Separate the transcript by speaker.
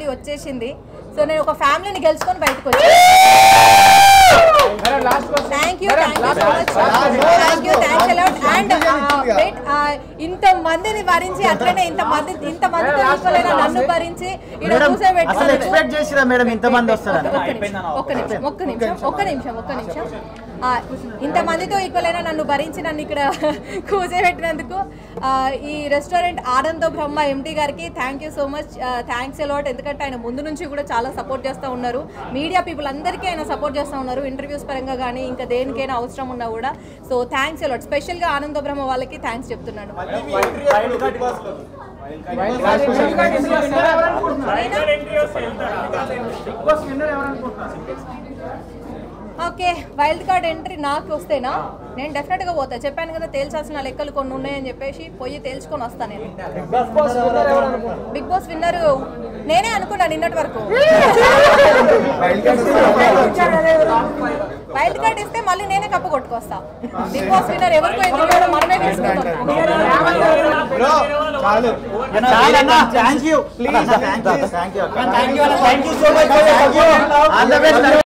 Speaker 1: family వచ్చేసింది so నేను ఒక ఫ్యామిలీని గెలుచుకొని బయటకు వచ్చాను thank you thank you so much thank you thanks a lot and weight ఇంత మందిని భరించి అట్లనే ఇంత మంది ఇంత మందితో ఈక్వల్ అయిన నన్ను భరించి ఇక్కడ
Speaker 2: మేడం అసలు
Speaker 1: కూర్చోబెట్టుకున్నందుకు
Speaker 2: ఎక్స్పెక్ట్ చేసిరా మేడం ఇంతమంది వస్తారని
Speaker 1: ఒక్క నిమిషం ఒక్క నిమిషం ఒక్క నిమిషం ఒక్క నిమిషం ఒక్క నిమిషం ఆ, ఇంతమందితో ఈక్వల్ అయినా నన్ను భరించి నన్ను ఇక్కడ కూర్చోబెట్టినందుకు ఆ, ఈ రెస్టారెంట్ ఆనంద బ్రహ్మ ఎండి గారికి thank you so much thanks a lot ఎందుకంటే ఆయన ముందు నుంచి కూడా చాలా సపోర్ట్ చేస్తూ ఉన్నారు మీడియా పీపుల్ అందరికీ ఆయన సపోర్ట్ చేస్తూ ఉన్నారు ఇంటర్వ్యూస్ పరంగా కానీ ఇంకా దేనికైనా అవసరం ఉన్నా కూడా సో థ్యాంక్స్ అలాట్ స్పెషల్గా ఆనంద బ్రహ్మ వాళ్ళకి థ్యాంక్స్ చెప్తున్నాను ఓకే వైల్డ్ కార్డ్ ఎంట్రీ నాకు వస్తేనా నేను డెఫినెట్గా పోతా చెప్పాను కదా తేల్చాల్సిన లెక్కలు కొన్ని ఉన్నాయని చెప్పేసి పోయి తేల్చుకొని వస్తాను నేను బిగ్ బాస్ విన్నర్ నేనే అనుకున్నా నిన్నటి వరకు వైల్డ్ కార్డ్ ఇస్తే మళ్ళీ నేనే కప్పు కొట్టుకొస్తా బిగ్ బాస్ విన్నర్ ఎవరికో ఎందుకు మనమే తీసుకుంటాం
Speaker 2: thank you thank you thank you so much all the best